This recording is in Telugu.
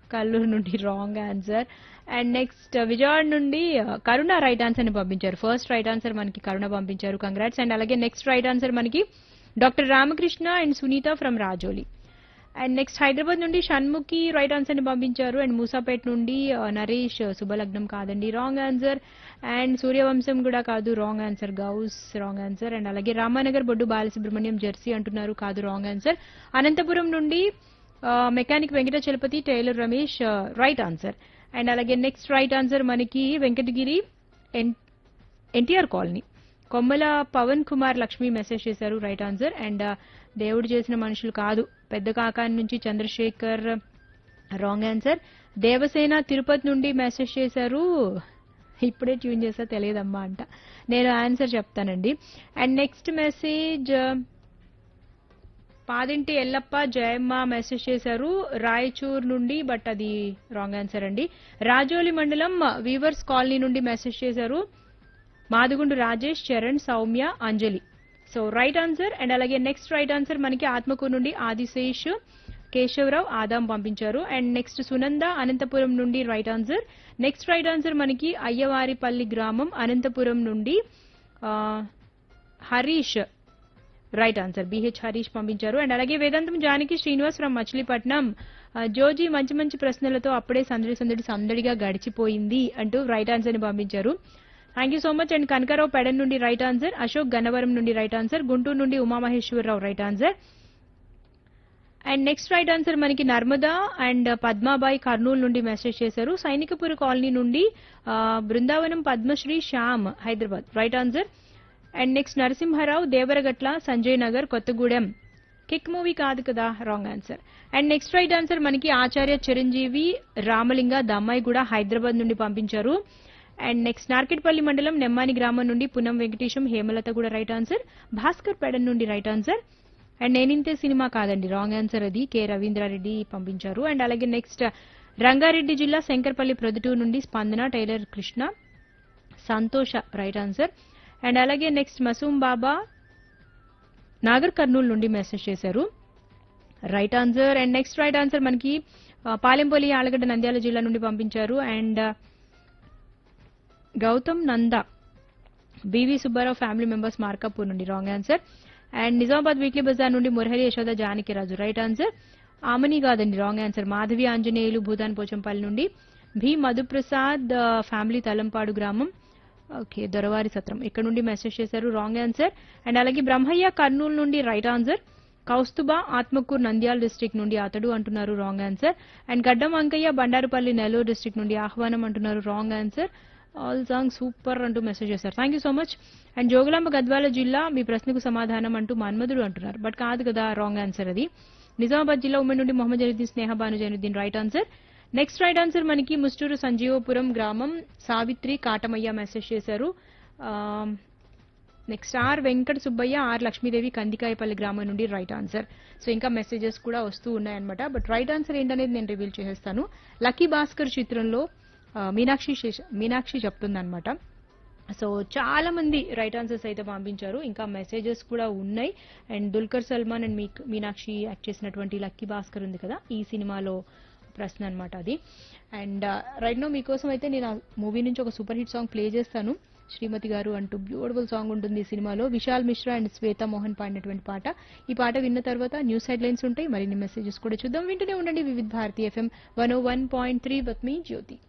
కల్లూరు నుండి wrong answer and next Vijayawada నుండి ఆ, కరుణ రైట్ ఆన్సర్ ని పంపించారు ఫస్ట్ రైట్ ఆన్సర్ మనకి కరుణ పంపించారు కంగ్రాట్స్ అండ్ అలాగే నెక్స్ట్ రైట్ ఆన్సర్ మనకి doctor Ramakrishna and Sunitha from Rajoli and next Hyderabad నుండి షణ్ముఖి రైట్ ఆన్సర్ ని పంపించారు అండ్ మూసాపేట్ నుండి ఆ, నరేష్ శుభలగ్నం కాదండి రాంగ్ ఆన్సర్ అండ్ సూర్యవంశం కూడా కాదు wrong answer Ghouse wrong answer and అలాగే రామానగర్ బొడ్డు బాలసుబ్రహ్మణ్యం జెర్సీ అంటున్నారు కాదు రాంగ్ ఆన్సర్ అనంతపురం నుండి ఆ, mechanic Venkata Chalapathi tailor Ramesh right answer and అలాగే నెక్స్ట్ రైట్ ఆన్సర్ మనకి Venkatagiri N NTR colony Kommala Pavan Kumar Lakshmi message చేశారు right answer and Devudu Chesina Manushulu కాదు పెద్ద కాకాని నుంచి చంద్రశేఖర్ రాంగ్ ఆన్సర్ దేవసేన తిరుపతి నుండి మెసేజ్ చేశారు ఇప్పుడే ట్యూన్ చేసా తెలియదమ్మా అంట నేను ఆన్సర్ చెప్తానండి అండ్ నెక్స్ట్ మెసేజ్ పాదింటి ఎల్లప్ప జయమ్మ మెసేజ్ చేశారు రాయచూర్ నుండి బట్ అది రాంగ్ ఆన్సర్ అండి రాజోలి మండలం వీవర్స్ కాలనీ నుండి మెసేజ్ చేశారు Madugundu Rajesh Charan Soumya Anjali so right answer and అలాగే నెక్స్ట్ రైట్ ఆన్సర్ మనకి ఆత్మకూరు నుండి ఆదిశేష్ కేశవరావు ఆదాం పంపించారు అండ్ నెక్స్ట్ సునంద అనంతపురం నుండి right answer next right answer మనకి అయ్యవారిపల్లి గ్రామం అనంతపురం నుండి ఆ, Harish right answer BH Harish పంపించారు అండ్ అలాగే వేదాంతం జానకి శ్రీనివాస్ ఫ్రమ్ మచిలీపట్నం ఆ, జోజీ మంచి మంచి ప్రశ్నలతో అప్పుడే సందడి సందడి సందడిగా గడిచిపోయింది అంటూ రైట్ ఆన్సర్ ని పంపించారు thank you so much and Kanakarao Pedana నుండి రైట్ ఆన్సర్ అశోక్ గన్నవరం నుండి రైట్ ఆన్సర్ గుంటూరు నుండి Umamaheswararao right answer and next right answer మనకి నర్మదా అండ్ పద్మాబాయి కర్నూలు నుండి మెసేజ్ చేశారు సైనికపురి కాలనీ నుండి ఆ, Brindavanam Padmashri Shyam Hyderabad right answer and next Narasimharao Devaragatla Sanjay Nagar Kothagudem Kick movie కాదు కదా wrong answer and next right answer మనకి ఆచార్య చిరంజీవి రామలింగ దమ్మాయి కూడా హైదరాబాద్ నుండి పంపించారు అండ్ నెక్స్ట్ నార్కెట్పల్లి మండలం నెమ్మాని గ్రామం నుండి పునం వెంకటేశం హేమలత కూడా రైట్ ఆన్సర్ భాస్కర్ పెడన్ నుండి right answer and Neninthe cinema కాదండి రాంగ్ ఆన్సర్ అది కె రవీంద్రారెడ్డి పంపించారు అండ్ అలాగే నెక్స్ట్ రంగారెడ్డి జిల్లా శంకర్పల్లి ప్రొద్దుటూరు నుండి స్పందన tailor Krishna Santosha right answer and అలాగే నెక్స్ట్ మసూమ్ బాబా నాగర్ కర్నూలు నుండి మెసేజ్ చేశారు right answer and next right answer మనకి ఆ, పాలెంపల్లి ఆలగడ్డ నంద్యాల జిల్లా నుండి పంపించారు and Gautam Nanda BV Subba Rao family members Markapur నుండి wrong answer and Nizamabad weekly Bazar నుండి మురహరి యశోద జానకిరాజు రైట్ ఆన్సర్ ఆమని కాదండి రాంగ్ ఆన్సర్ మాధవి ఆంజనేయులు భూదాన్ పోచంపల్లి నుండి భీ మధుప్రసాద్ ఆ, ఫ్యామిలీ తలంపాడు గ్రామం ఓకే దొరవారి సత్రం ఇక్కడ నుండి మెసేజ్ చేశారు రాంగ్ ఆన్సర్ అండ్ అలాగే బ్రహ్మయ్య కర్నూలు నుండి right answer Kaustubha Atmakur Nandyal district నుండి అతడు అంటున్నారు రాంగ్ ఆన్సర్ అండ్ గడ్డం అంకయ్య బండారుపల్లి నెల్లూరు డిస్ట్రిక్ట్ నుండి ఆహ్వానం అంటున్నారు wrong answer all song super అంటూ మెసేజ్ చేశారు thank you so much and Jogulamba Gadwal జిల్లా మీ ప్రశ్నకు సమాధానం అంటూ మన్మధుడు అంటున్నారు బట్ కాదు కదా రాంగ్ ఆన్సర్ అది నిజామాబాద్ జిల్లా ఉమ్మడి నుండి Mohammed Zainuddin Sneha Bhanu Zainuddin right answer next right answer మనకి ముస్టూరు సంజీవపురం గ్రామం సావిత్రి కాటమయ్య మెసేజ్ చేశారు next R Venkata Subbaiah R Lakshmidevi Kandikayapalli గ్రామం నుండి రైట్ ఆన్సర్ సో ఇంకా మెసేజెస్ కూడా వస్తూ ఉన్నాయన్నమాట బట్ రైట్ ఆన్సర్ ఏంటనేది నేను రివీల్ చేసేస్తాను లక్కీ భాస్కర్ చిత్రంలో ఆ, మీనాక్షి శేష- మీనాక్షి చెప్తుందన్నమాట సో చాలా మంది రైట్ ఆన్సర్స్ అయితే పంపించారు ఇంకా మెసేజెస్ కూడా ఉన్నాయి అండ్ దుల్కర్ సల్మాన్ అండ్ మీ మీనాక్షి యాక్ట్ చేసినటువంటి లక్కీ భాస్కర్ ఉంది కదా ఈ సినిమాలో ప్రశ్న అన్నమాట అది అండ్ రైట్ నో మీకోసం అయితే నేను ఆ మూవీ నుంచి ఒక సూపర్ హిట్ సాంగ్ ప్లే చేస్తాను శ్రీమతి గారు అంటూ బ్యూటిఫుల్ సాంగ్ ఉంటుంది ఈ సినిమాలో విశాల్ మిశ్రా అండ్ శ్వేత మోహన్ పాడినటువంటి పాట ఈ పాట విన్న తర్వాత న్యూస్ హెడ్లైన్స్ ఉంటాయి మరిన్ని మెసేజెస్ కూడా చూద్దాం వింటూనే ఉండండి Vividh Bharati FM one o one point three with మీ జ్యోతి